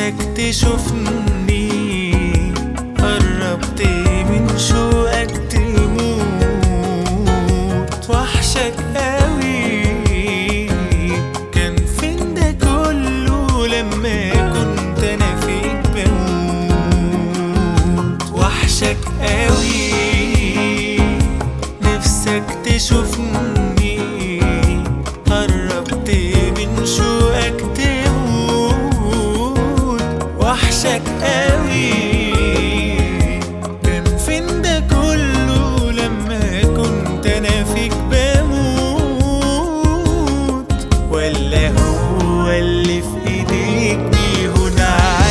نفسك تشوفني قربت من شوقك تموت وحشك قوي كان فين ده كله لما كنت انا فيك بموت وحشك قوي نفسك تشوفني قربت من شوقك تموت وحشك قوي كان فين ده كله لما كنت انا فيك بموت ولا هو اللي في ايديك بيهون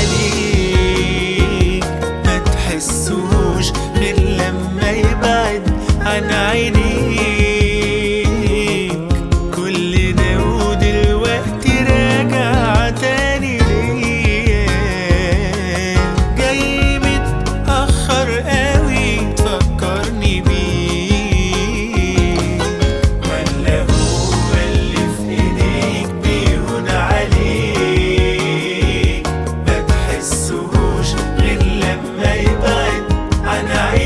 عليك ما تحسوش غير لما يبعد عن عينيك كل ده ودلوقتي راجع تاني ليا جاي متأخر قوي تفكرني بيه ولا هو اللي في ايديك بيهون عليك ما تحسوش غير لما يبعد عن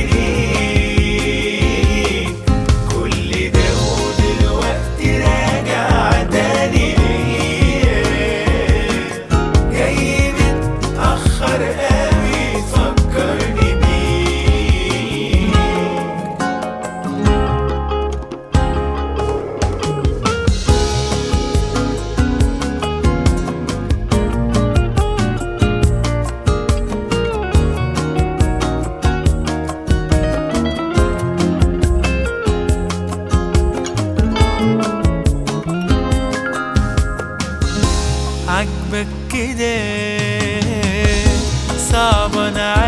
عينيك كل ده ودلوقتي راجع تاني ليا جاي متأخر قوي تفكرني بيه عجبك كده صعب انا